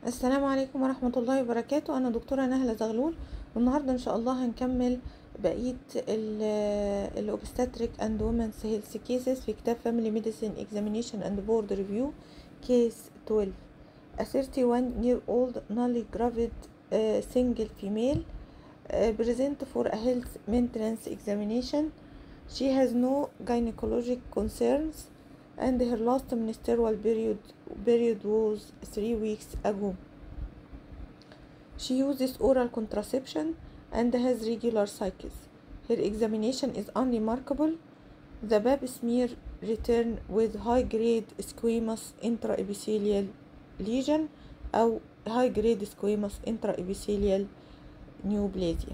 السلام عليكم ورحمة الله وبركاته أنا دكتورة نهلة زغلول والنهاردة إن شاء الله هنكمل بقية الأوبستاتريك أند وومنز هيلث كيسز في كتاب فاميلي ميديسين اكزامينيشن أند بورد ريفيو كيس 12 A 31 year old newly gravid uh, single female uh, present for a health maintenance examination she has no gynecologic concerns and her last menstrual period period was three weeks ago. She uses oral contraception and has regular cycles. Her examination is unremarkable. The pap smear return with high-grade squamous intraepithelial lesion أو high-grade squamous intraepithelial neoplasia.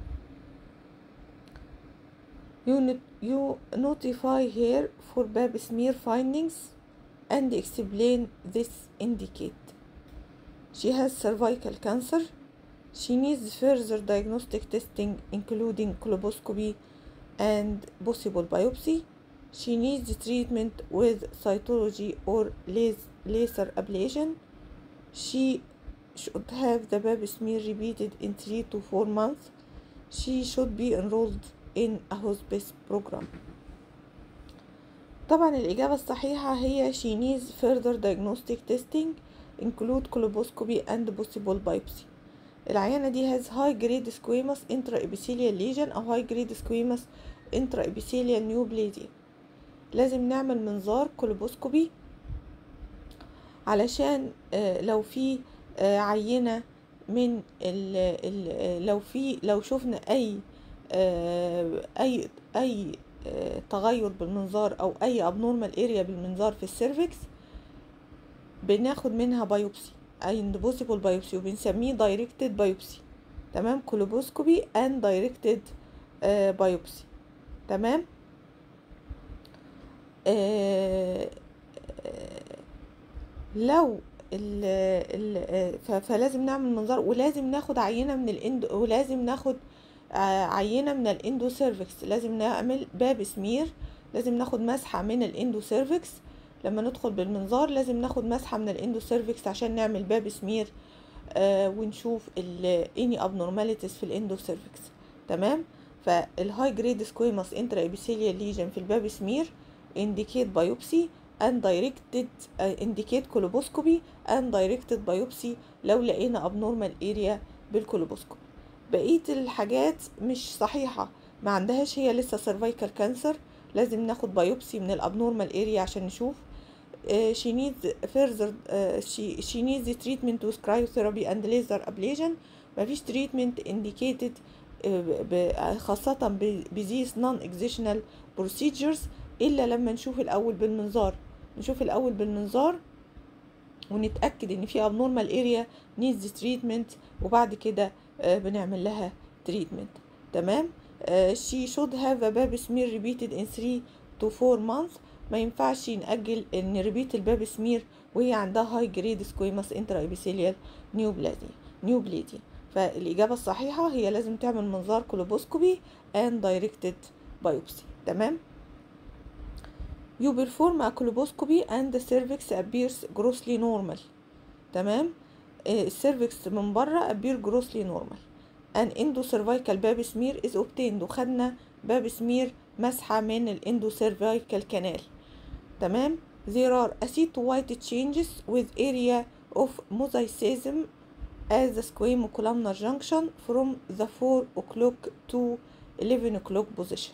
You, not, you notify her for pap smear findings and explain this indicate. She has cervical cancer. She needs further diagnostic testing including colposcopy and possible biopsy. She needs treatment with cytology or laser ablation. She should have the pap smear repeated in 3 to 4 months. She should be enrolled in a hospice program. طبعا الإجابة الصحيحة هي she needs further diagnostic testing include colposcopy and possible biopsy العيانة دي has high grade squamous intraepithelial lesion أو high grade squamous intraepithelial neoplasia لازم نعمل منظار كولوبوسكوبي علشان لو في عينة من ال ال لو في لو شفنا أي أي أي تغير بالمنظار او اي abnormal اريا بالمنظار في السيرفكس بناخد منها بايوبسي اي possible بايوبسي وبنسميه دايركتد بايوبسي تمام كولوبوسكوبي اند دايركتد بايوبسي تمام آه لو ال ال فلازم نعمل منظار ولازم ناخد عينه من الاند ولازم ناخد عينه من الاندو سيرفكس لازم نعمل باب سمير لازم ناخد مسحه من الاندو سيرفكس لما ندخل بالمنظار لازم ناخد مسحه من الاندو سيرفكس عشان نعمل باب سمير آه ونشوف اني ابنورماليتيز في الاندو سيرفكس تمام فالهاي جريد سكويموس انترا ابيثيليال ليجن في الباب سمير indicate biopsy and directed uh, indicate colposcopy and directed biopsy لو لقينا abnormal area بالكولوبوسكوبي بقية الحاجات مش صحيحة ما عندهاش هي لسه سيرفايكال كانسر لازم ناخد بايوبسي من الابنورمال اريا عشان نشوف uh, she needs further uh, she, she needs treatment with cryotherapy and laser ablation مفيش treatment indicated uh, خاصة بزيس non excisional procedures إلا لما نشوف الأول بالمنظار نشوف الأول بالمنظار ونتأكد إن في abnormal area needs treatment وبعد كده بنعمل لها تريتمنت تمام she should have a pap smear repeated in 3 to 4 months ما ينفعش نأجل ان ريبيت الباب سمير وهي عندها هاي جريد سكويماس انترا ابيثيليال نيوبلازيا نيوبليديا فالإجابة الصحيحة هي لازم تعمل منظار كولوبوسكوبي and directed biopsy تمام you perform a colposcopy and the cervix appears grossly normal تمام السيرفكس من بره appear grossly normal an endocervical pap smear is obtained وخدنا باب سمير مسحة من الاندوسيرفيكال كانال تمام there are acete white changes with area of mosaicism as the squamocolumnar junction from the 4 o'clock to 11 o'clock position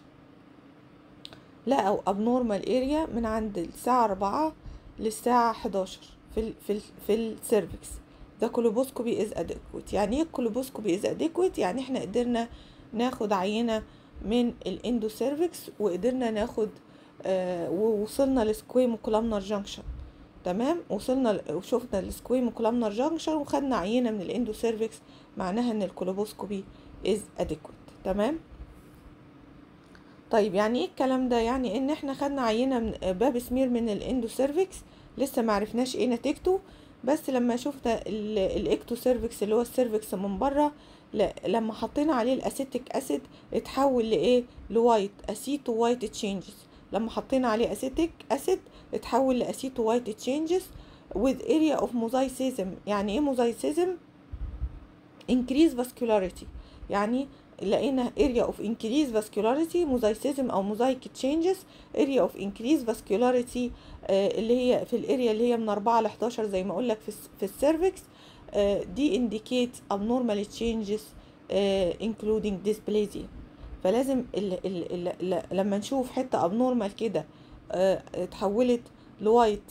لقوا abnormal area من عند الساعة 4 للساعة 11 في ال في ال في السيرفكس ده كولوبوسكوبي از اديكويت يعني ايه كولوبوسكوبي از اديكويت يعني احنا قدرنا ناخد عينه من الاندو سيرفكس وقدرنا ناخد آه ووصلنا لسكويمو كولامنر جانكشن تمام وصلنا وشفنا السكويمو كولامنر جانكشن وخدنا عينه من الاندو سيرفكس معناها ان الكولوبوسكوبي از اديكويت تمام طيب يعني ايه الكلام ده يعني ان احنا خدنا عينه من باب سمير من الاندو سيرفكس لسه معرفناش ايه نتيجته بس لما شفنا الاكتو سيرفكس اللي هو السيرفكس من بره لما حطينا عليه الاسيتيك اسيد اتحول لايه لوايت اسيتو وايت تشينجز لما حطينا عليه اسيتيك اسيد اتحول لاسيتو وايت تشينجز with area of mosaicism يعني ايه mosaicism increase vascularity يعني لقينا area of increase vascularity mosaicism او mosaic changes area of increase vascularity آه اللي هي في الاريا اللي هي من 4 ل 11 زي ما اقول لك في في السيرفكس آه دي indicate abnormal changes آه including dysplasia فلازم ال ال ال ال لما نشوف حته abnormal كده آه اتحولت لوايت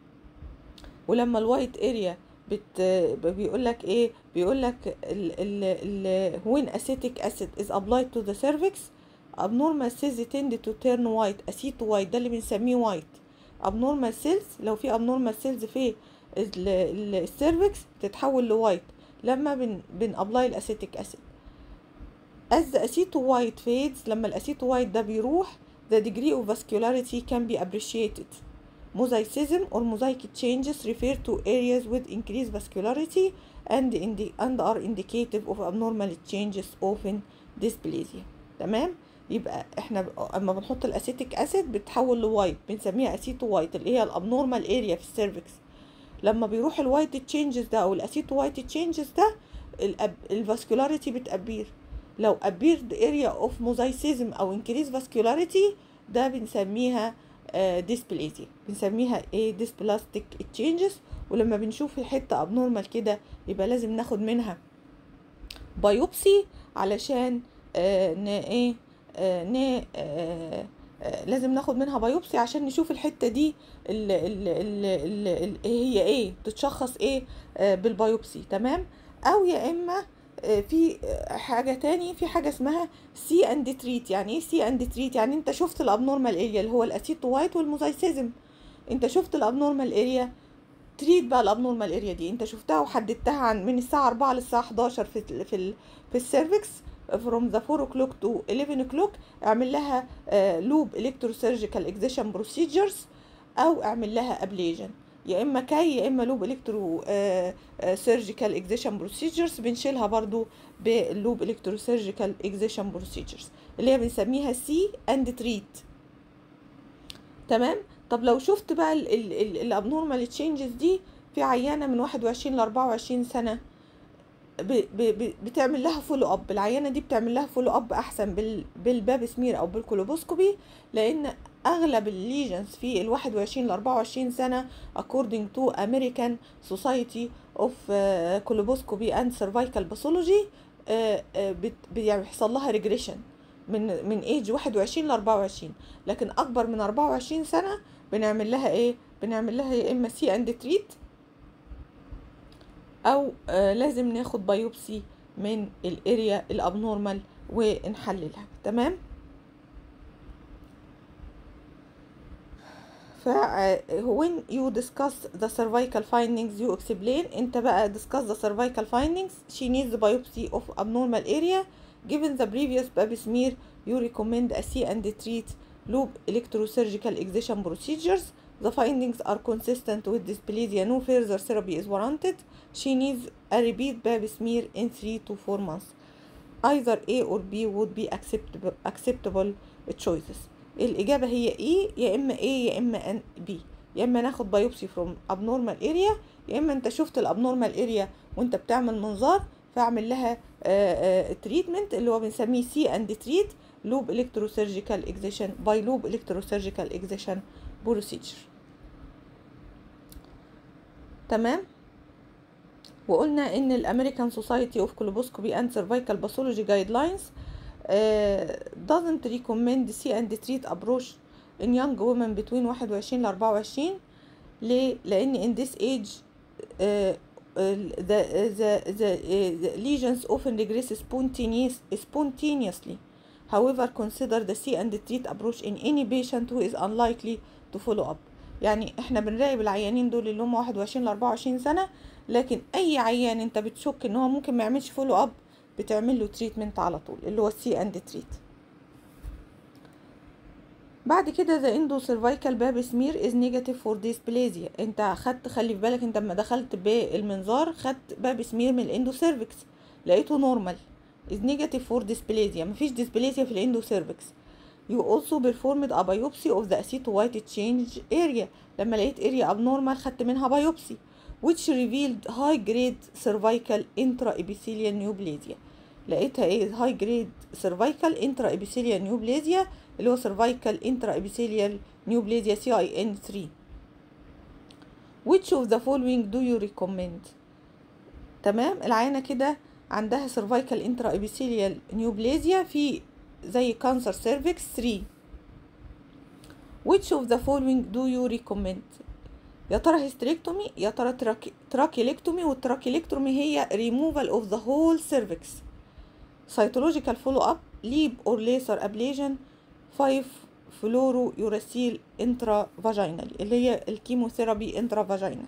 ولما الوايت اريا بت بيقول لك ايه بيقول لك ال ال ال when acetic acid is applied to the cervix abnormal cells tend to turn white aceto white ده اللي بنسميه white abnormal cells لو في abnormal cells في السيرفكس تتحول لوايت لما بن بن ابلاي الاسيتيك اسيد as the aceto white fades لما الاسيتو white ده بيروح the degree of vascularity can be appreciated mosaicism or mosaic changes refer to areas with increased vascularity and, indi and are indicative of abnormal changes often dysplasia تمام يبقى احنا اما بنحط الاسيتيك اسيد بتتحول لوايت بنسميها اسيتو وايت اللي هي الابنورمال اريا في السيرفكس لما بيروح الوايت تشينجز ده او الاسيتو وايت تشينجز ده الفاسكولاريتي بتأبير لو ابيرد اريا اوف موزايسيزم او انكريز فاسكولاريتي ده بنسميها ديسبليزيا بنسميها ايه ديسبلاستيك تشينجز ولما بنشوف الحته ابنورمال كده يبقى لازم ناخد منها بايوبسي علشان آه ن ايه آه ن آه آه لازم ناخد منها بايوبسي عشان نشوف الحته دي ال ال ال ال ال هي ايه تتشخص ايه آه بالبايوبسي تمام او يا اما في حاجه تاني في حاجه اسمها سي اند تريت يعني ايه سي اند تريت يعني انت شفت الابنورمال اريا اللي هو الاسيتو وايت والموزايسيزم انت شفت الابنورمال اريا تريت بقى الابنورمال اريا دي انت شفتها وحددتها عن من الساعه 4 للساعه 11 في ال في ال في السيرفكس from the 4 o'clock to 11 o'clock اعمل لها لوب الكتروسيرجيكال اكزيشن بروسيجرز او اعمل لها ابليجن يا اما كاي يا اما لوب الكترو سيرجيكال اكزيشن بروسيجرز بنشيلها برضو باللوب الكترو سيرجيكال اكزيشن بروسيجرز اللي هي بنسميها سي اند تريت تمام طب لو شفت بقى الابنورمال تشينجز دي في عيانه من 21 ل 24 سنه ب ب بتعمل لها فولو اب العيانه دي بتعمل لها فولو اب احسن بال بالباب سمير او بالكولوبوسكوبي لان اغلب الليجنز في ال 21 ل 24 سنه according to American Society of Coloboscopy and Cervical Pathology بيحصل لها ريجريشن من من ايج 21 ل 24 لكن اكبر من 24 سنه بنعمل لها ايه بنعمل لها يا اما سي اند تريت او آه لازم ناخد بايوبسي من الاريا الابنورمال ونحللها تمام ف when you discuss the cervical findings you explain انت بقى discuss the cervical findings she needs the biopsy of abnormal area given the previous pap smear you recommend a C and treat loop electrosurgical excision procedures the findings are consistent with dysplasia no further therapy is warranted she needs a repeat pap smear in 3 to 4 months either A or B would be acceptable acceptable choices الإجابة هي E يا إما A يا إما B يا إما ناخد بايوبسي from abnormal area يا إما أنت شفت الابنورمال اريا وأنت بتعمل منظار فاعمل لها تريتمنت اللي هو بنسميه سي اند تريت لوب الكتروسيرجيكال اكزيشن باي لوب الكتروسيرجيكال اكزيشن بروسيجر تمام وقلنا ان الامريكان سوسايتي اوف كولوبوسكوبي اند سيرفايكال باثولوجي جايد لاينز doesn't recommend see and treat approach in young women between 21 ل 24 ليه؟ لأن in this age uh, the, the, the, the lesions often regress spontaneous, spontaneously. However, consider the see and treat approach in any patient who is unlikely to follow up. يعني احنا بنراقب العيانين دول اللي هم 21 ل 24 سنة لكن أي عيان انت بتشك ان هو ممكن ما يعملش فولو اب بتعمل له تريتمنت على طول اللي هو السي اند تريت بعد كده ذا اندو سيرفايكال باب سمير از نيجاتيف فور ديسبليزيا انت خدت خلي في بالك انت لما دخلت بالمنظار خدت باب سمير من الاندو سيرفكس لقيته نورمال از نيجاتيف فور ديسبليزيا مفيش ديسبليزيا في الاندو سيرفكس you also performed a biopsy of the acetocyte change area لما لقيت area abnormal خدت منها biopsy which revealed high grade cervical intraepithelial neoplasia لقيتها ايه high grade cervical intraepithelial neoplasia اللي هو cervical intraepithelial neoplasia CIN3 which of the following do you recommend تمام العينة كده عندها cervical intraepithelial neoplasia في زي cancer cervix 3 which of the following do you recommend يا ترى هيستريكتومي يا ترى تراك... تراكيلكتومي والتراكيلكتومي هي removal of the whole cervix cytological follow up leap or laser ablation 5 فلورو يوراسيل انترا فاجينالي اللي هي الكيموثيرابي انترا فاجينال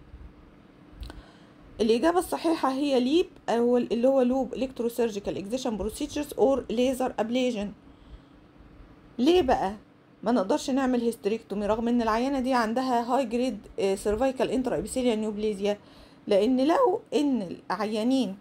الإجابة الصحيحة هي ليب أو اللي هو لوب الكتروسيرجيكال اكزيشن بروسيجرز اور ليزر ابليجن ليه بقى ما نقدرش نعمل هيستريكتومي رغم ان العيانه دي عندها هاي جريد سيرفايكال انترا ابيثيليال نيوبليزيا لان لو ان العيانين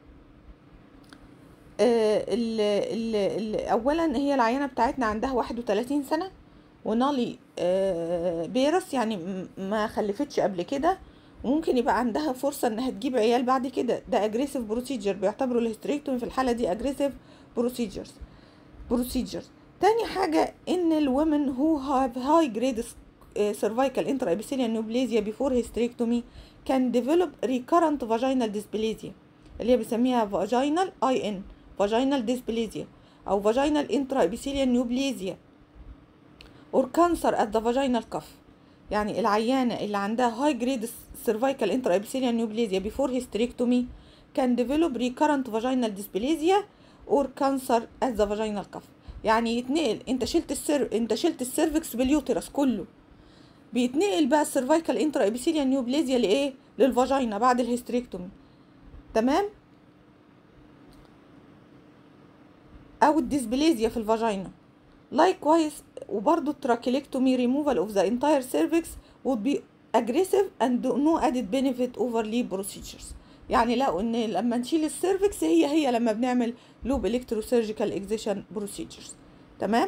ال ال ال اولا هي العيانه بتاعتنا عندها 31 سنه ونالي بيرس يعني ما خلفتش قبل كده وممكن يبقى عندها فرصة انها تجيب عيال بعد كده ده اجريسيف بروسيجر بيعتبروا الهستريكتومي في الحالة دي اجريسيف بروسيجرز بروسيجرز تاني حاجة ان الومن هو هاف هاي جريد cervical intraepithelial neoplasia before hysterectomy can develop recurrent vaginal dysplasia اللي هي بنسميها vaginal IN vaginal dysplasia أو vaginal intraepithelial neoplasia or cancer at the vaginal cuff يعني العيانة اللي عندها high grade cervical intraepithelial neoplasia before hysterectomy can develop recurrent vaginal dysplasia or cancer at the vaginal cuff يعني يتنقل انت شلت السر انت شلت السيرفكس باليوترس كله بيتنقل بقى السيرفايكال انتراابيثيليال نيوبليزيا لايه للفاجينا بعد الهيستريكتومي تمام او الديسبليزيا في الفاجينا لايكوايز وبرضو التراكيلكتومي ريموفال اوف ذا انتاير سيرفكس would be aggressive and no added benefit over lead procedures يعني لقوا ان لما نشيل السيرفكس هي هي لما بنعمل لوب الكتروسيرجيكال اكزيشن بروسيجرز تمام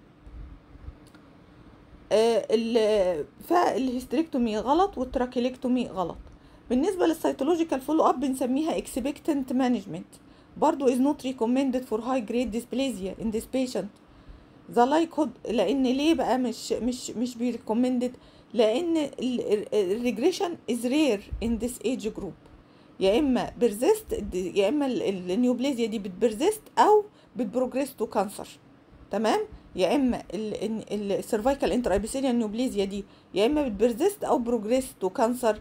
آه فالهيستريكتومي غلط والتراكيلكتومي غلط بالنسبه للسيتولوجيكال فولو اب بنسميها اكسبكتنت مانجمنت برضو is not recommended for high grade dysplasia in this patient the likelihood لان ليه بقى مش مش مش بيريكومندد لان الريجريشن is rare in this age group يا اما بيرزيست يا اما النيوبليزيا دي بتبرزيست او بتبروجريس تو كانسر تمام يا اما السيرفايكال انترايبيثيليال نيوبليزيا دي يا اما بتبرزيست او بروجريس تو كانسر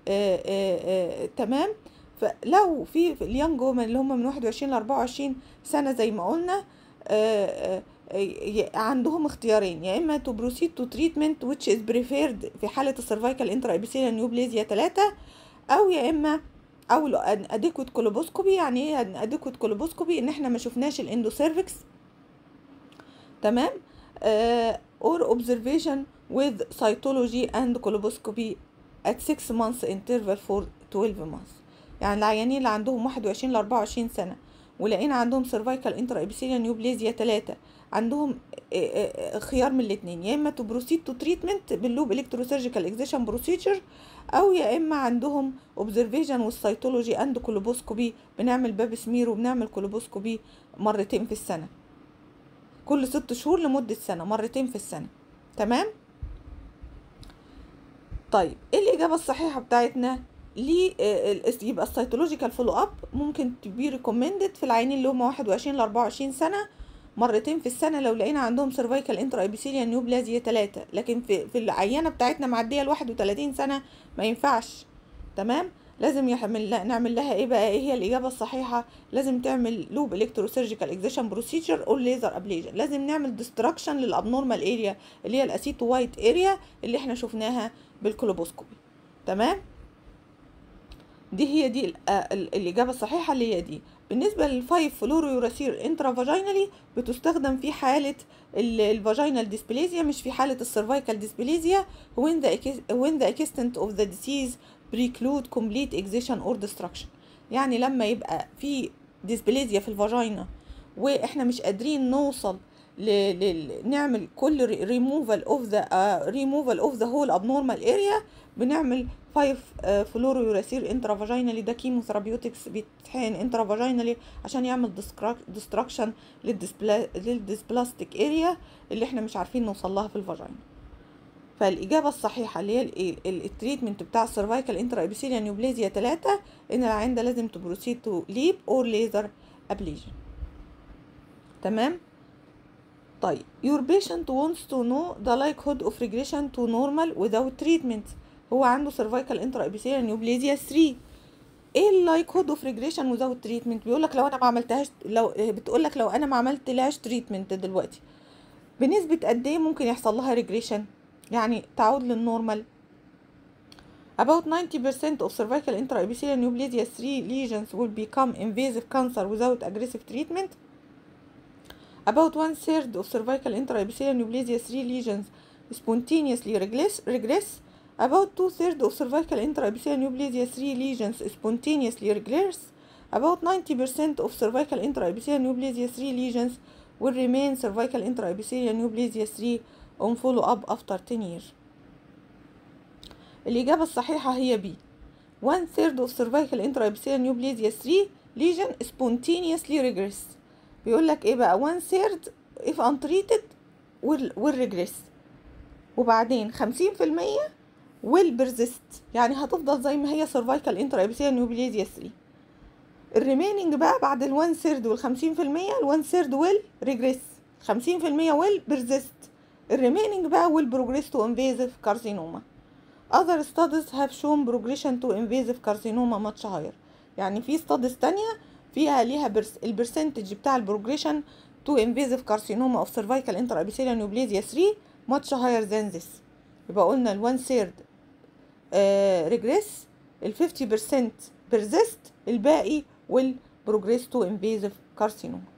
تمام فلو في اليانج وومن اللي هم من 21 ل 24 سنه زي ما قلنا آآ آآ عندهم اختيارين يا اما تو بروسيد تو تريتمنت which is preferred في حاله السيرفايكال انترايبيثيليال نيوبليزيا 3 او يا اما او اديكوت كولوبوسكوبي يعني ايه اديكوت كولوبوسكوبي ان احنا ما شفناش الاندوسيرفكس تمام اور اوبزرفيشن with cytology and colposcopy at 6 months interval for 12 months يعني العيانين اللي عندهم 21 ل 24 سنه ولقينا عندهم سيرفايكال انترا ابيثيليال نيوبليزيا 3 عندهم خيار من الاثنين يا اما تو بروسيد تو تريتمنت باللوب الكتروسيرجيكال اكزيشن بروسيجر او يا اما عندهم اوبزرفيشن والسيتولوجي اند كولوبوسكوبي بنعمل باب سمير وبنعمل كولوبوسكوبي مرتين في السنه كل ست شهور لمده سنه مرتين في السنه تمام طيب ايه الاجابه الصحيحه بتاعتنا ليه يبقى السيتولوجيكال فولو اب ممكن تبي ريكومندد في العيانين اللي هم 21 ل 24 سنه مرتين في السنه لو لقينا عندهم سيرفايكال انترا ابيثيليال نيوبلازيا 3 لكن في في العيانه بتاعتنا معديه ال 31 سنه ما ينفعش تمام لازم يعمل نعمل لها ايه بقى ايه هي الاجابه الصحيحه لازم تعمل لوب الكتروسيرجيكال اكزيشن بروسيجر او ليزر ابليجن لازم نعمل ديستراكشن للابنورمال اريا اللي هي الاسيتو وايت اريا اللي احنا شفناها بالكولوبوسكوبي تمام دي هي دي الإجابة الصحيحة اللي هي دي بالنسبة للفايف فلورو يوراسير انترا فاجينالي بتستخدم في حالة الفاجينال ديسبليزيا مش في حالة السيرفايكال ديسبليزيا when the when the extent of the disease preclude complete excision or destruction يعني لما يبقى في ديسبليزيا في الفاجينا واحنا مش قادرين نوصل ل... ل... نعمل كل ريموفال اوف ذا ريموفال اوف ذا هول ابنورمال اريا بنعمل 5 فلورو يوراسير انترافاجينالي ده كيموثيرابيوتكس بيتحقن انترافاجينالي عشان يعمل ديستراكشن للديسبلاستيك اريا اللي احنا مش عارفين نوصل لها في الفاجينا فالاجابه الصحيحه اللي هي التريتمنت بتاع السيرفايكال انترا ابيثيليا نيوبليزيا 3 ان العين ده لازم تبروسيد تو ليب اور ليزر ابليجن تمام طيب your patient wants to know the likelihood of regression to normal without treatment هو عنده cervical intraepithelial neoplasia 3 ايه اللايكهود اوف ريجريشن وزاوت تريتمنت بيقول لك لو انا ما عملتهاش لو بتقول لك لو انا ما عملتلهاش تريتمنت دلوقتي بنسبه قد ايه ممكن يحصل لها ريجريشن يعني تعود للنورمال About 90% of cervical intraepithelial neoplasia 3 lesions will become invasive cancer without aggressive treatment. About one third of cervical intraepithelial neoplasia 3 lesions spontaneously regress. regress. About two thirds of cervical intraepithelial neoplasia 3 lesions spontaneously regress. About 90% of cervical intraepithelial neoplasia 3 lesions will remain cervical intraepithelial neoplasia 3 on follow up after 10 years. الإجابة الصحيحة هي B. One third of cervical intraepithelial neoplasia 3 lesion spontaneously regress. بيقول لك إيه بقى one third if untreated will, will regress. وبعدين 50% will persist يعني هتفضل زي ما هي cervical intraepithelial neoplasia 3. الريميننج بقى بعد ال 1 third وال 50% ال 1 third will regress 50% will persist الريميننج بقى will progress to invasive carcinoma. other studies have shown progression to invasive carcinoma much higher يعني في studies تانية فيها ليها برس البرسنتج بتاع البروجريشن to invasive carcinoma of cervical intraepithelial neoplasia 3 much higher than this يبقى قلنا ال 1 third uh, regress ال 50% persist الباقي will progress to invasive carcinoma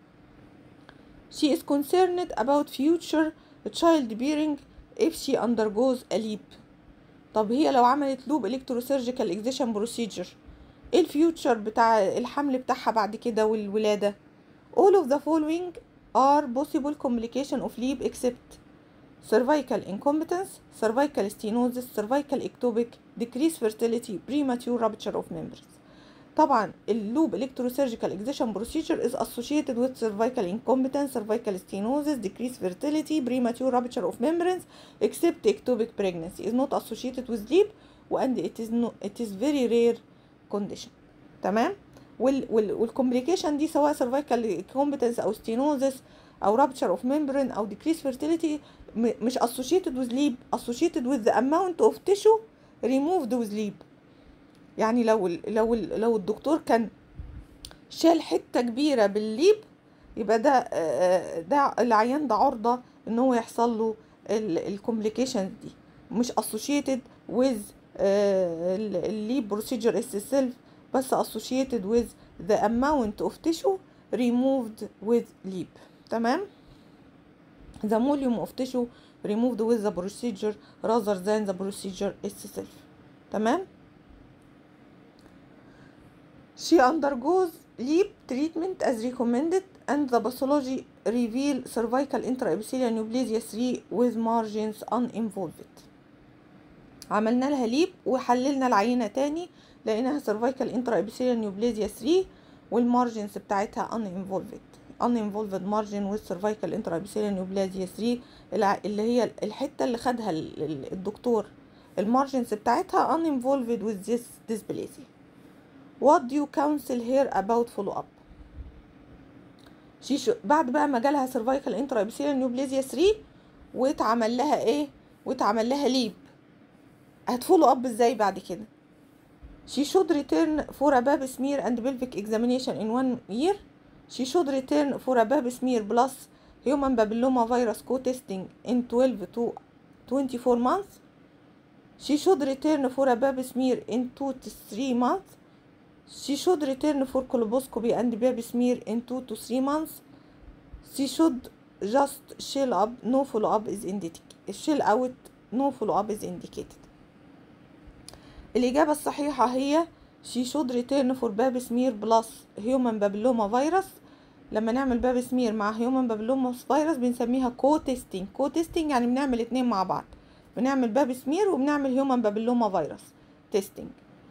she is concerned about future childbearing if she undergoes a leap طب هي لو عملت لوب الكتروسيرجيكال اكزيشن بروسيجر ايه الفيوتشر بتاع الحمل بتاعها بعد كده والولاده all of the following are possible complication of leap except cervical incompetence cervical stenosis cervical ectopic decreased fertility premature rupture of membranes طبعا اللوب الكتروسيرجيكال اكزيشن بروسيجر is associated with cervical incompetence cervical stenosis decreased fertility premature rupture of membranes except ectopic pregnancy is not associated with leap and it is no, it is very rare condition تمام وال وال والكومبليكيشن دي سواء cervical incompetence او stenosis او rupture of membrane او decreased fertility مش associated with leap associated with the amount of tissue removed with leap يعني لو لو لو الدكتور كان شال حته كبيره بالليب يبقى ده ده العيان ده عرضه ان هو يحصل له الكومبليكيشنز دي مش associated with الليب بروسيجر itself بس associated with the amount of tissue removed with leap تمام the volume of tissue removed with the procedure rather than the procedure itself تمام She undergoes LEEP treatment as recommended and the pathology reveal cervical intraepithelial neoplasia 3 with margins uninvolved. عملنا لها ليب وحللنا العينة تاني لقيناها cervical intraepithelial neoplasia 3 والمارجنز بتاعتها uninvolved uninvolved margin with cervical intraepithelial neoplasia 3 اللي هي الحتة اللي خدها الدكتور المارجنز بتاعتها uninvolved with this dysplasia. What do you counsel here about follow up? شي بعد بقى ما جالها cervical intraepithelial neoplasia 3 واتعمل لها ايه؟ واتعمل لها ليب هتفولو اب ازاي بعد كده؟ She should return for a pap smear and pelvic examination in one year. She should return for a pap smear plus human papilloma virus co-testing in 12 to 24 months. She should return for a pap smear in 2 to 3 months. She should return for colposcopy and pap smear in 2 to 3 months. She should just shell up, no follow up is indicated. Shell out, no follow up is indicated. الإجابة الصحيحة هي she should return for pap smear plus human papilloma virus لما نعمل باب سمير مع هيومن بابلوموس فيروس بنسميها كو تيستينج كو تيستينج يعني بنعمل اتنين مع بعض بنعمل باب سمير وبنعمل هيومن بابلوما فيروس تيستينج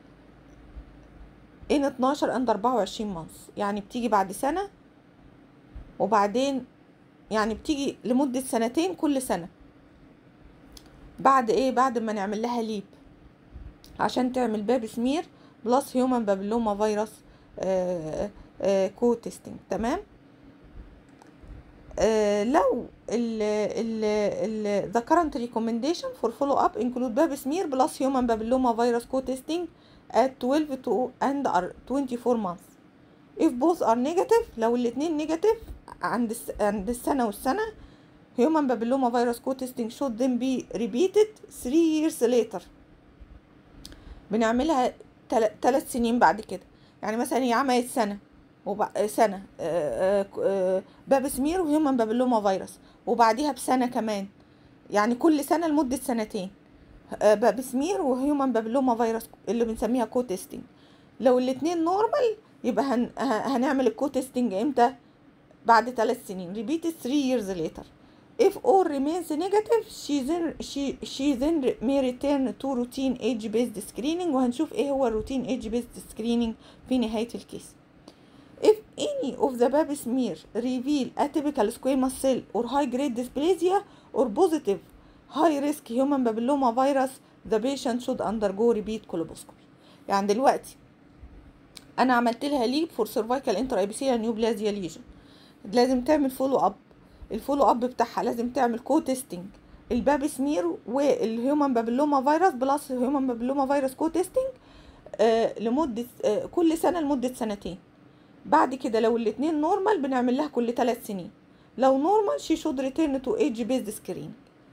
ان 12 اند 24 مانث يعني بتيجي بعد سنة وبعدين يعني بتيجي لمدة سنتين كل سنة بعد ايه بعد ما نعمل لها ليب عشان تعمل باب سمير بلس هيومن بابلوما فيروس آه آه كو تيستينج تمام آه لو ال ال ال the current recommendation for follow up include باب سمير plus human papilloma virus co-testing at 12 to and are 24 months if both are negative لو الاتنين negative عند الس عند السنة والسنة human papilloma virus co-testing should then be repeated 3 years later بنعملها تل- تلات سنين بعد كده يعني مثلا هي عملت سنة وب... سنة آه، آه، آه، باب سمير وهيومن بابلوما فيروس وبعديها بسنة كمان يعني كل سنة لمدة سنتين آه، باب سمير وهيومن بابلوما فيروس اللي بنسميها كو تيستنج لو الاتنين نورمال يبقى هن... ه- هنعمل الكو تيستنج امتى بعد ثلاث سنين repeated 3 years later if all remains negative she then she she then may return to routine age based screening وهنشوف ايه هو الروتين age based screening في نهاية الكيس if any of the pap smear reveal atypical squamous cell or high grade dysplasia or positive high risk human papilloma virus the patient should undergo repeat colposcopy يعني دلوقتي انا عملت لها ليب فور سيرفايكال انترايبسيال نيوبلازيا ليجن لازم تعمل فولو اب الفولو اب بتاعها لازم تعمل كو تيستنج الباب سمير والهيومن بابلوما فيروس بلس هيومن بابلوما فيروس كو تيستنج آه لمده آه كل سنه لمده سنتين بعد كده لو الاتنين نورمال بنعمل لها كل ثلاث سنين لو نورمال شي شود ريتيرن تو ايج بيزد سكرين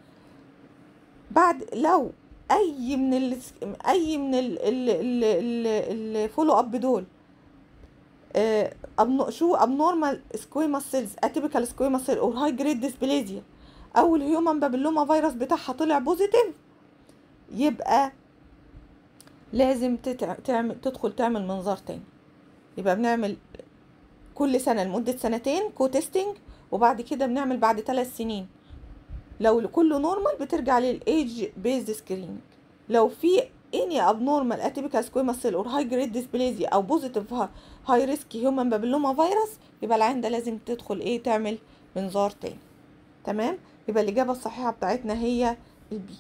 بعد لو اي من ال اي من ال ال ال ال الفولو اب دول آه، أبنو شو abnormal squamous cells atypical squamous cell or high grade dysplasia او الهيومن بابلوما فيروس بتاعها طلع بوزيتيف يبقى لازم تتع... تعمل تدخل تعمل منظار تاني يبقى بنعمل كل سنة لمدة سنتين كو تيستنج وبعد كده بنعمل بعد ثلاث سنين لو كله نورمال بترجع للايج بيزد سكريننج لو في any abnormal atypical squamous cell or high grade dysplasia او positive high risk human papilloma virus يبقى العين ده لازم تدخل ايه تعمل منظار تاني تمام يبقى الإجابة الصحيحة بتاعتنا هي البي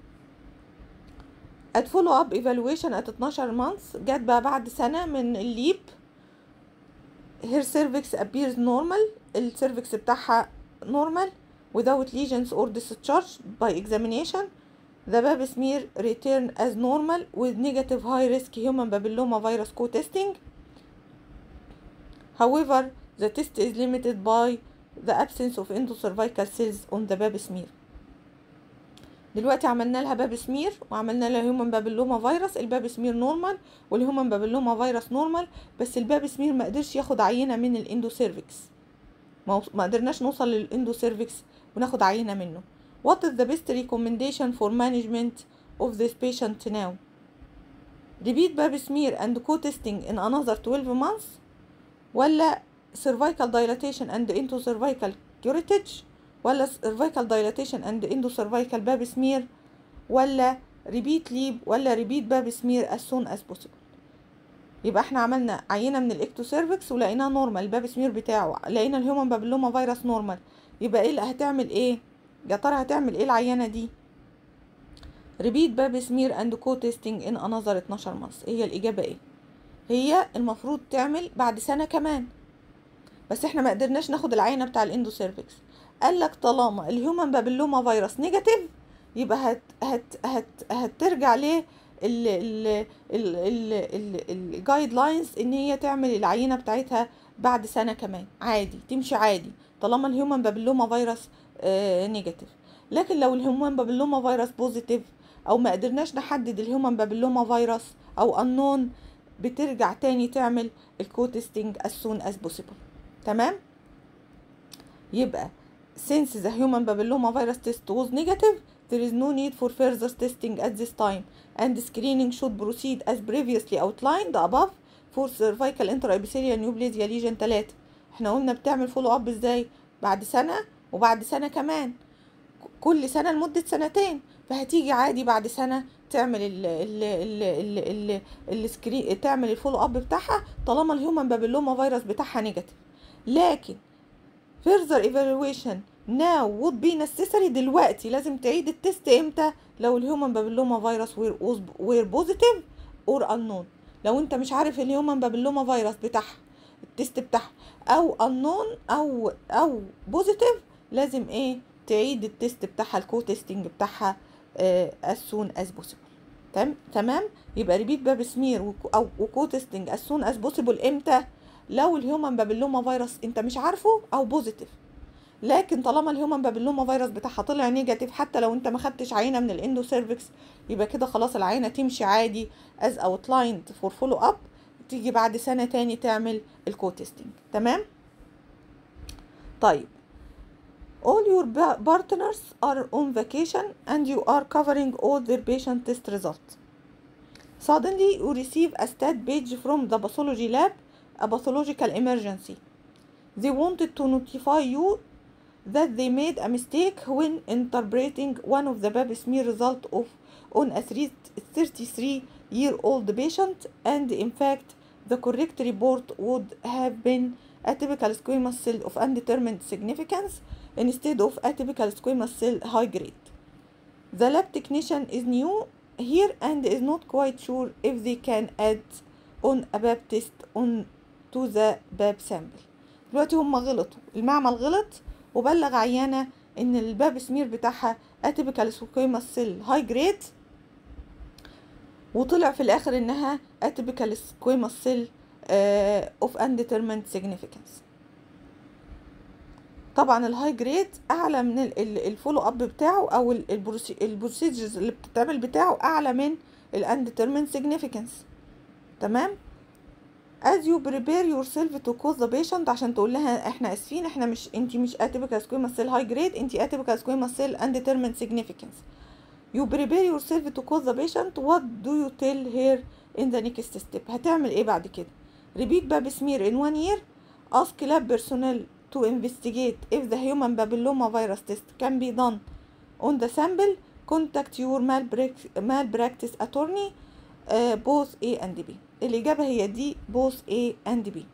at follow up evaluation at 12 months جت بقى بعد سنة من الليب her cervix appears normal السيرفكس بتاعها normal without lesions or discharge by examination the pap smear return as normal with negative high risk human papilloma virus co-testing however the test is limited by the absence of endocervical cells on the pap smear دلوقتي عملنا لها باب سمير وعملنا لها هيومن بابلوما فيروس الباب سمير نورمال والهيومن بابلوما فيروس نورمال بس الباب سمير ما قدرش ياخد عينه من الاندو سيرفكس ما ما قدرناش نوصل للاندو سيرفكس وناخد عينه منه what is the best recommendation for management of this patient now repeat pap smear and co-testing in another 12 months ولا cervical dilatation and endocervical curettage ولا cervical dilatation and endocervical pap smear ولا repeat leap ولا repeat pap smear as soon as possible يبقى احنا عملنا عينة من الاكتوسيرفكس ولقيناها نورمال الباب سمير بتاعه لقينا الهيومن بابلوما فيروس نورمال يبقى ايه اللي هتعمل ايه يا ترى هتعمل ايه العينة دي ريبيت باب سمير اند كو تيستنج ان انذر 12 مانث هي الاجابة ايه هي المفروض تعمل بعد سنة كمان بس احنا ما قدرناش ناخد العينة بتاع الاندو سيرفكس قال لك طالما الهيومن بابلوما فيروس نيجاتيف يبقى هت هت هت هترجع ليه الجايد لاينز ان هي تعمل العينه بتاعتها بعد سنه كمان عادي تمشي عادي طالما الهيومن بابلوما فيروس آه نيجاتيف لكن لو الهيومن بابلوما فيروس بوزيتيف او ما قدرناش نحدد الهيومن بابلوما فيروس او انون بترجع تاني تعمل الكوتستنج as soon as possible تمام يبقى since the human papilloma virus test was negative there is no need for further testing at this time and screening should proceed as previously outlined above for cervical intraepithelial neoplasia lesion 3 احنا قلنا بتعمل فولو اب ازاي بعد سنه وبعد سنه كمان كل سنه لمده سنتين فهتيجي عادي بعد سنه تعمل ال ال ال ال ال السكرين تعمل الفولو اب بتاعها طالما الهيومن بابيلوما فيروس بتاعها نيجاتيف لكن further evaluation now would be necessary دلوقتي لازم تعيد التست امتى لو الهيومن بابيلوما فيروس وير بوزيتيف اور unknown لو انت مش عارف الهيومن بابيلوما فيروس بتاعها التست بتاعها او unknown او او بوزيتيف لازم ايه تعيد التست بتاعها الكو تيستنج بتاعها as soon as possible تمام تمام يبقى ريبيت باب سمير او وكو تيستنج as soon as possible امتى لو الهيومن بابيلوما فيروس انت مش عارفه او بوزيتيف لكن طالما الهيومن بابيلوما فيروس بتاعها طلع نيجاتيف حتى لو انت ما خدتش عينه من الاندو سيرفكس يبقى كده خلاص العينه تمشي عادي از اوتلايند فور فولو اب تيجي بعد سنه تاني تعمل الكو تيستنج تمام طيب all your partners are on vacation and you are covering all their patient test results suddenly you receive a stat page from the pathology lab a pathological emergency they wanted to notify you that they made a mistake when interpreting one of the pap smear result of on a 33 year old patient and in fact the correct report would have been atypical squamous cell of undetermined significance instead of atypical squamous cell high grade. The lab technician is new here and is not quite sure if they can add on a pap test on to the pap sample. دلوقتي هم غلطوا المعمل غلط وبلغ عيانة ان الباب سمير بتاعها اتيبيكال سكويموس سيل هاي جريد وطلع في الاخر انها اتيبيكال سكويموس سيل اوف انديترمنت سيجنيفيكانس طبعا الهاي جريد اعلى من الفولو اب بتاعه او البروسيجرز اللي بتتعمل بتاعه اعلى من الانديترمنت سيجنيفيكانس تمام as you prepare yourself to call the patient عشان تقول لها احنا اسفين احنا مش انت مش atypical squamous cell high grade انت atypical squamous cell undetermined significance you prepare yourself to call the patient what do you tell her in the next step هتعمل ايه بعد كده repeat pap smear in one year ask lab personnel to investigate if the human papilloma virus test can be done on the sample contact your malpractice attorney uh, both A and B الإجابة هي دي both A and B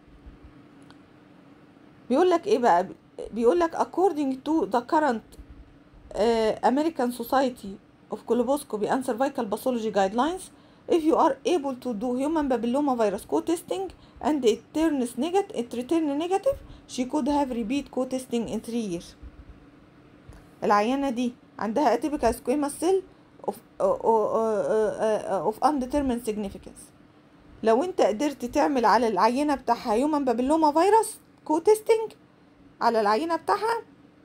بيقول لك إيه بقى بيقول لك according to the current uh, American Society of Colposcopy and Cervical Pathology guidelines if you are able to do human papilloma virus co-testing and it turns negative it return negative she could have repeat co-testing in three years العيانة دي عندها atypical squamous cell of, of undetermined significance لو انت قدرت تعمل على العينة بتاعها هيومن بابيلوما فيروس كو تيستنج على العينة بتاعها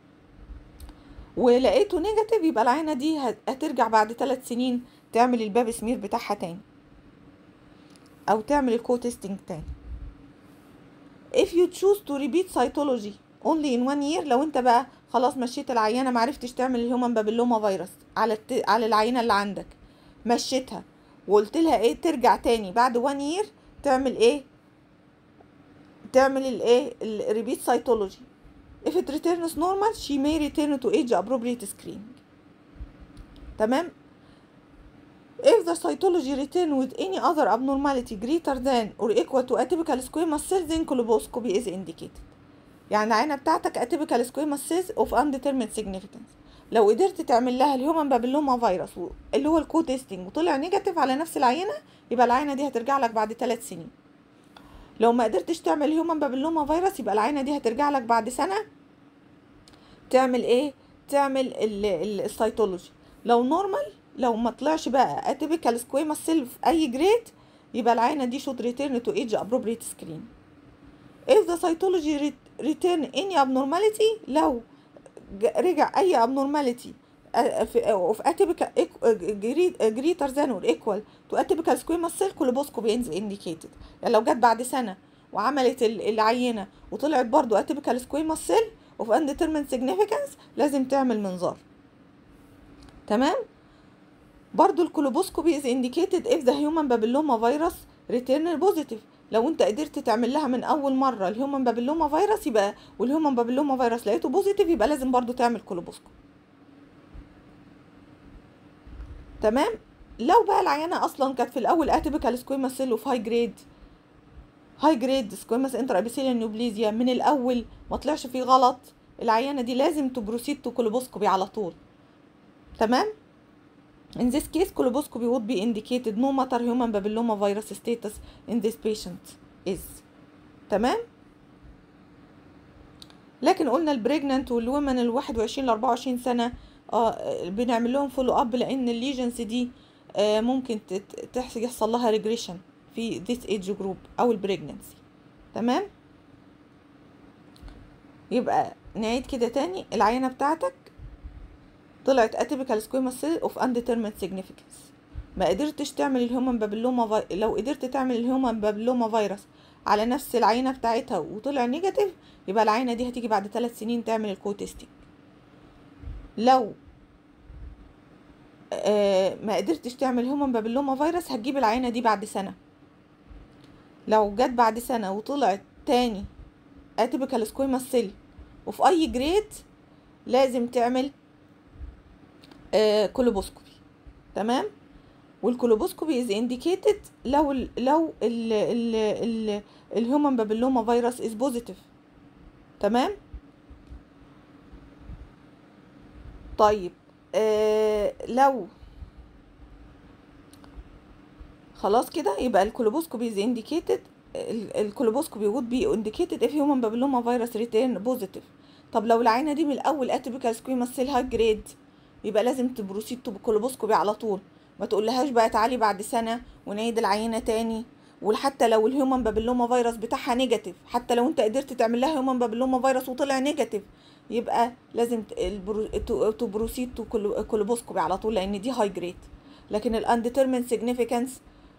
ولقيته نيجاتيف يبقى العينة دي هترجع بعد ثلاث سنين تعمل الباب سمير بتاعها تاني او تعمل الكو تيستنج تاني if you choose to repeat cytology only in one year لو انت بقى خلاص مشيت العينة معرفتش تعمل الهيومن بابيلوما فيروس على الت... على العينة اللي عندك مشيتها وقلت لها ايه ترجع تاني بعد وان يير تعمل ايه تعمل الايه الريبيت سايتولوجي if it returns normal she may return to age appropriate screening تمام if the cytology return with any other abnormality greater than or equal to atypical squamous cells then colposcopy is indicated يعني العينة بتاعتك atypical squamous cells of undetermined significance لو قدرت تعمل لها الهيومن بابيلوما فيروس اللي هو الكو تيستنج وطلع نيجاتيف على نفس العينه يبقى العينه دي هترجع لك بعد ثلاث سنين لو ما قدرتش تعمل الهيومن بابيلوما فيروس يبقى العينه دي هترجع لك بعد سنه تعمل ايه تعمل السيتولوجي لو نورمال لو ما طلعش بقى اتيبيكال سكويموس سيل في اي جريد يبقى العينه دي should return to age appropriate screen if the cytology return any abnormality لو رجع اي abnormality of atypical greater than or equal to atypical squamous cell colposcopy is indicated يعني لو جت بعد سنة وعملت العينة وطلعت برضو atypical squamous cell of undetermined significance لازم تعمل منظار تمام برضو الكولوبوسكوبي is indicated if the human papilloma virus return positive لو انت قدرت تعمل لها من اول مره الهيومن بابيلوما فيروس يبقى والهيومن بابيلوما فيروس لقيته بوزيتيف يبقى لازم برضو تعمل كولوبوسكوبي تمام لو بقى العيانه اصلا كانت في الاول اتيبيكال سكويما سيل اوف هاي جريد هاي جريد سكويماس انتر ابيثيليال نيوبليزيا من الاول ما طلعش فيه غلط العيانه دي لازم تبروسيد تو كولوبوسكوبي على طول تمام In this case, coloboscopy would be indicated no matter human papilloma virus status in this patient is. تمام؟ لكن قلنا البريجننت والومن ال 21 ل 24 سنة آه بنعمل لهم فولو اب لأن الليجنز دي آه ممكن تت- تحصل يحصل لها ريجريشن في this age group أو البريجننسي تمام؟ يبقى نعيد كده تاني العينة بتاعتك طلعت اتيبيكال سكويما سيل اوف undetermined significance ما قدرتش تعمل الهيومن بابيلوما في... لو قدرت تعمل الهيومن بابيلوما فيروس على نفس العينه بتاعتها وطلع نيجاتيف يبقى العينه دي هتيجي بعد ثلاث سنين تعمل الكو تيستنج لو آه ما قدرتش تعمل هيومن بابيلوما فيروس هتجيب العينه دي بعد سنه لو جت بعد سنه وطلعت تاني اتيبيكال سكويما سيل وفي اي جريد لازم تعمل آه كولوبوسكوبي تمام والكولوبوسكوبي از انديكيتد لو ال لو ال ال ال الهيومن بابيلوما فيروس از بوزيتيف تمام طيب آه لو خلاص كده يبقى الكولوبوسكوبي از انديكيتد الكولوبوسكوبي would be indicated if human papilloma virus return positive طب لو العينه دي من الاول اتيبيكال سكويما سيل هاي جريد يبقى لازم تبروسيد كولوبوسكوبي على طول ما تقولهاش بقى تعالي بعد سنه ونعيد العينه تاني وحتى لو الهيومن بابيلوما فيروس بتاعها نيجاتيف حتى لو انت قدرت تعمل لها هيومن بابيلوما فيروس وطلع نيجاتيف يبقى لازم تبروسيد تو كولوبوسكوبي على طول لان دي هاي جريد لكن الانديترمين سيجنيفيكانس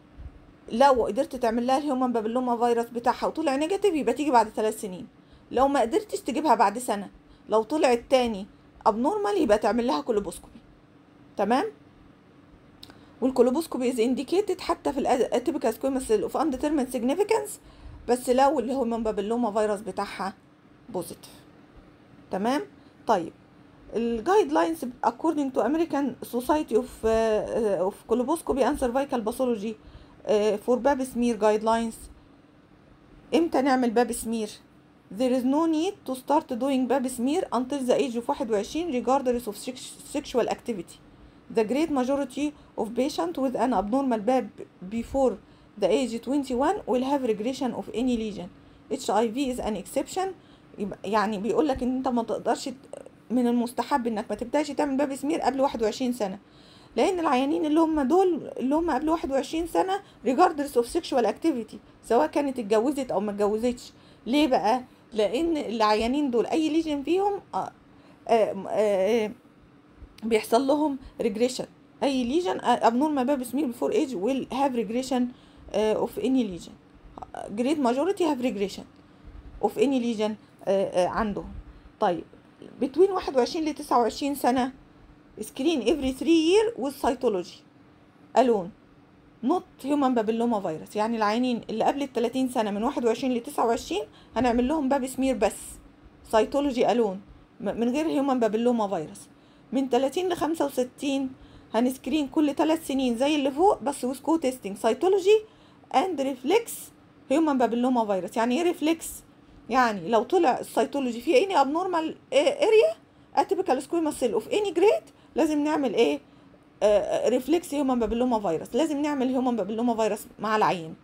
لو قدرت تعمل لها الهيومن بابيلوما فيروس بتاعها وطلع نيجاتيف يبقى تيجي بعد ثلاث سنين لو ما قدرتش تجيبها بعد سنه لو طلعت تاني ابنورمال يبقى تعمل لها كولوبوسكوبي تمام والكولوبوسكوبي از انديكيتد حتى في الاتيبيكال سكويما سيل اوف انديترمين سيجنيفيكانس بس لو اللي هو من بابيلوما فيروس بتاعها بوزيتيف تمام طيب الجايد لاينز according to American Society of uh, of Coloboscopy and Cervical Pathology uh, for باب سمير guidelines امتى نعمل باب سمير There is no need to start doing bab smear until the age of 21 regardless of sexual activity. The great majority of patients with an abnormal bab before the age 21 will have regression of any lesion. HIV is an exception يعني بيقول لك ان انت ما تقدرش من المستحب انك ما تبداش تعمل باب سمير قبل 21 سنه لان العيانين اللي هم دول اللي هم قبل 21 سنه regardless of sexual activity سواء كانت اتجوزت او ما اتجوزتش ليه بقى لان العيانين دول اي ليجن فيهم آآ آآ بيحصل لهم ريجريشن اي ليجن abnormal باب سمير before age will have regression uh, of any lesion great majority have regression of any lesion uh, uh, عندهم طيب between 21 ل 29 سنة screen every 3 year with cytology alone not human papilloma virus يعني العيانين اللي قبل ال 30 سنة من 21 ل 29 هنعمل لهم باب سمير بس cytology alone من غير human papilloma virus من 30 ل 65 هنسكرين كل 3 سنين زي اللي فوق بس with co testing cytology and reflex human papilloma virus يعني ايه reflex يعني لو طلع السيتولوجي فيه اني abnormal area atypical squamous cell of any grade لازم نعمل ايه ريفلكس هيومن بابيلوما فيروس لازم نعمل هيومن بابيلوما فيروس مع العيان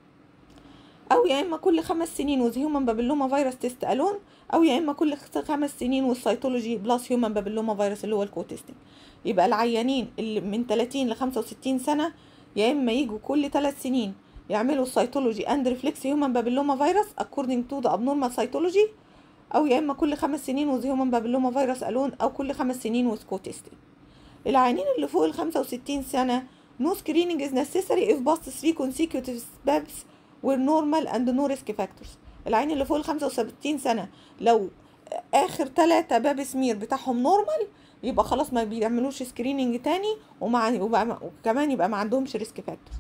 او يا اما كل خمس سنين وذ هيومن بابيلوما فيروس تيست الون او يا اما كل خمس سنين والسيتولوجي بلس هيومن بابيلوما فيروس اللي هو الكو تيستنج يبقى العيانين اللي من 30 ل 65 سنه يا اما يجوا كل ثلاث سنين يعملوا السيتولوجي اند ريفلكس هيومن بابيلوما فيروس according to the abnormal cytology او يا اما كل خمس سنين وذ هيومن بابيلوما فيروس الون او كل خمس سنين وذ كو تيستنج العيانين اللي فوق ال 65 سنة no screening is necessary if past three consecutive steps were normal and no risk factors العيان اللي فوق ال 65 سنة لو آخر تلاتة باب سمير بتاعهم نورمال يبقى خلاص ما بيعملوش سكريننج تاني ومع وكمان يبقى ما عندهمش ريسك فاكتورز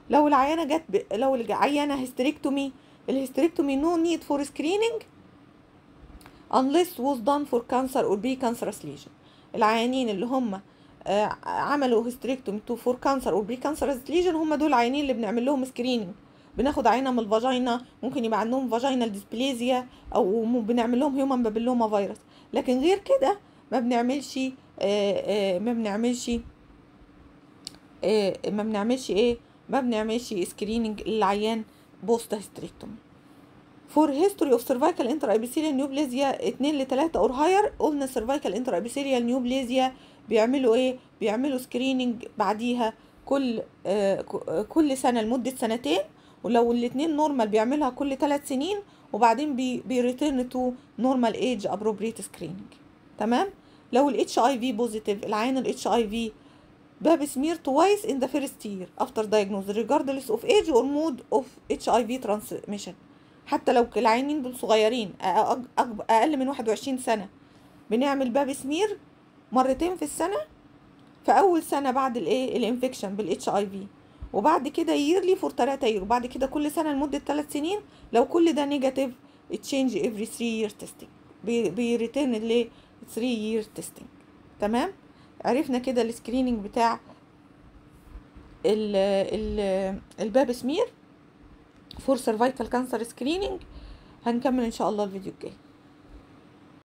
لو العيانه جت ب... لو العيانه هيستريكتومي الهيستريكتومي نو نيد فور سكريننج unless was done for cancer or pre-cancerous lesion العيانين اللي هم آه، عملوا هيستريكتومي تو فور كانسر او بري كانسرس ليجن هم دول العيانين اللي بنعمل لهم سكريننج بناخد عينه من الفاجينا ممكن يبقى عندهم فاجينال ديسبليزيا او م- بنعمل لهم هيومن بابيلوما فيروس لكن غير كده ما بنعملش آه، آه، ما بنعملش آه، ما بنعملش ايه ما بنعملش سكريننج للعيان بوست هيستريكتومي فور هيستوري اوف سيرفايكال انتر ابيثيليال نيوبليزيا 2 ل 3 اور هاير قلنا سيرفايكال انتر ابيثيليال نيوبليزيا بيعملوا ايه بيعملوا سكريننج بعديها كل آه ك- كل سنه لمده سنتين ولو الاثنين نورمال بيعملها كل ثلاث سنين وبعدين بي بيريتيرن تو نورمال ايج ابروبريت سكريننج تمام لو الاتش اي في بوزيتيف العين الاتش اي في باب سمير twice in the first year after diagnosis regardless of age or mode of HIV transmission حتى لو العينين دول صغيرين أ- أج- أج- اقل من 21 سنه بنعمل باب سمير مرتين في السنه في اول سنه بعد الايه الانفكشن بالاتش اي في وبعد كده ييرلي فور 3 يير وبعد كده كل سنه لمده 3 سنين لو كل ده نيجاتيف تشينج افري 3 يير تيستنج بيريتيرن ل 3 يير تيستنج تمام عرفنا كده السكريننج بتاع ال ال الباب سمير فور سيرفايكال كانسر سكريننج هنكمل ان شاء الله الفيديو الجاي